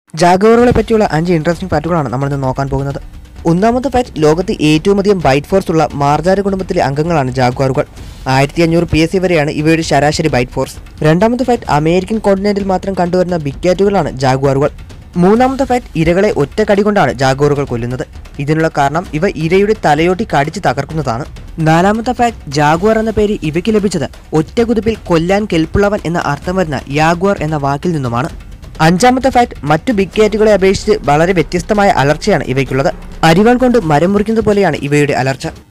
ജാഗോറുകളെ പറ്റിയുള്ള അഞ്ച് ഇൻട്രസ്റ്റിംഗ് ഫാക്റ്റുകളാണ് നമ്മൾ ഇന്ന് നോക്കാൻ പോകുന്നത് ഒന്നാമത്തെ ഫാക്ട് ലോകത്ത് ഏറ്റവും അധികം ബൈറ്റ് ഫോഴ്സ് ഉള്ള മാർജാര കുടുംബത്തിലെ അംഗങ്ങളാണ് ജാഗ്വാറുകൾ ആയിരത്തി അഞ്ഞൂറ് പി എസ് സി വരെയാണ് ഇവയുടെ ശരാശരി ബൈറ്റ് ഫോഴ്സ് രണ്ടാമത്തെ ഫാക്ട് അമേരിക്കൻ കോണ്ടിനെന്റിൽ മാത്രം കണ്ടുവരുന്ന ബിഗ് കാറ്റുകളാണ് ജാഗ്വാറുകൾ മൂന്നാമത്തെ ഫാക്ട് ഇരകളെ ഒറ്റ കടി കൊണ്ടാണ് ജാഗോറുകൾ കൊല്ലുന്നത് ഇതിനുള്ള കാരണം ഇവ ഇരയുടെ തലയോട്ടി കടിച്ച് തകർക്കുന്നതാണ് നാലാമത്തെ ഫാക്ട് ജാഗ്വാർ എന്ന പേര് ഇവയ്ക്ക് ലഭിച്ചത് ഒറ്റ കുതിപ്പിൽ കൊല്ലാൻ കെൽപ്പുള്ളവൻ എന്ന അർത്ഥം വരുന്ന യാഗ്വാർ എന്ന വാക്കിൽ നിന്നുമാണ് അഞ്ചാമത്തെ ഫാക്ട് മറ്റു ബിഗ് കാറ്റുകളെ അപേക്ഷിച്ച് വളരെ വ്യത്യസ്തമായ അലർച്ചയാണ് ഇവയ്ക്കുള്ളത് അരിവാൾ കൊണ്ട് മരം മുറിക്കുന്നത് പോലെയാണ് ഇവയുടെ അലർച്ച